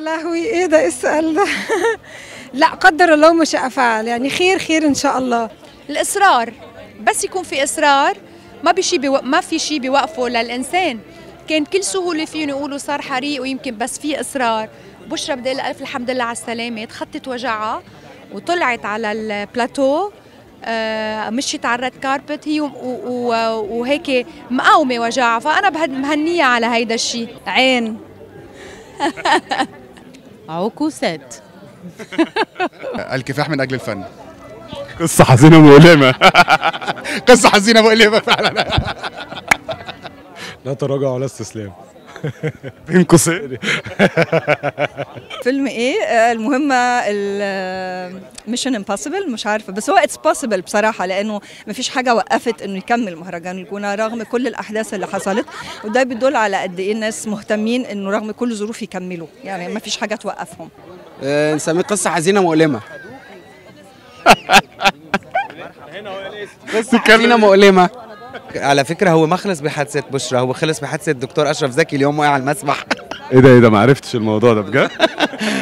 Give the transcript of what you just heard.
لهوي ايه ده إيه السؤال ده لا قدر الله ما شاء فعل يعني خير خير ان شاء الله الاصرار بس يكون في اصرار ما بشي بيو... ما في شيء بيوقفه للانسان كان بكل سهوله فيهم يقولوا صار حريق ويمكن بس في اصرار بشرى بدي الف الحمد لله على السلامه تخطت وجعها وطلعت على البلاتو آه مشيت على الريد كاربت هي وهيك مقاومه وجعها فانا مهنيه على هيدا الشيء عين عكوسات الكفاح من اجل الفن قصة حزينة مؤلمة قصة حزينة مؤلمة فعلا لا تراجع ولا استسلام بين قوسين فيلم ايه آه، المهمه ميشن امبوسيبل مش عارفه بس هو اتس بوسيبل بصراحه لانه ما فيش حاجه وقفت انه يكمل مهرجان الجونه رغم كل الاحداث اللي حصلت وده بيدل على قد ايه الناس مهتمين انه رغم كل ظروف يكملوا يعني ما فيش حاجه توقفهم آه، نسميه قصه حزينه مؤلمه بس حزينه مؤلمه على فكره هو ما خلص بحادثه بشرى هو خلص بحادثه الدكتور اشرف زكي اليوم وقع على المسبح ايه ده ايه ده ما عرفتش الموضوع ده بجد